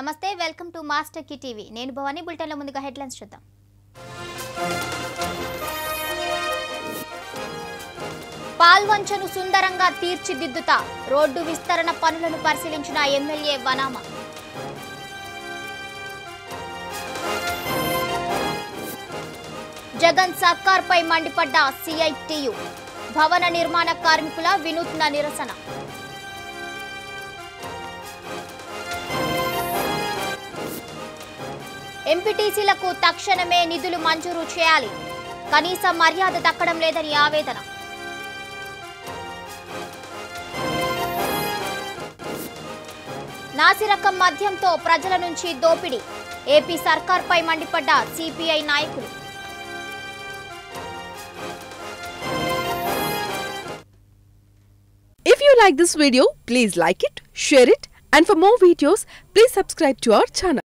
నమస్తే welcome to master కి TV నేను భవానీ బులెటిన్లో ముందుగా హెడ్లైన్స్ చూద్దాం పాల్వంచను సుందరంగా తీర్చిదిద్దుతా రోడ్డు విస్తరణ పనులను పరిశీలించిన ఎమ్మెల్యే వనామ జగన్ సర్కార్పై మండిపడ్డ సిఐటియు భవన నిర్మాణ కార్మికుల వినూత్న నిరసన ఎంపీటీసీలకు తక్షణమే నిధులు మంజూరు చేయాలి కనీస మర్యాద దక్కడం లేదని ఆవేదన నాసిరకం మద్యంతో ప్రజల నుంచి దోపిడీ ఏపీ సర్కార్పై మండిపడ్డ సిపిఐ నాయకులు If you like this video, please like it, share it, and for more videos, please subscribe to our channel.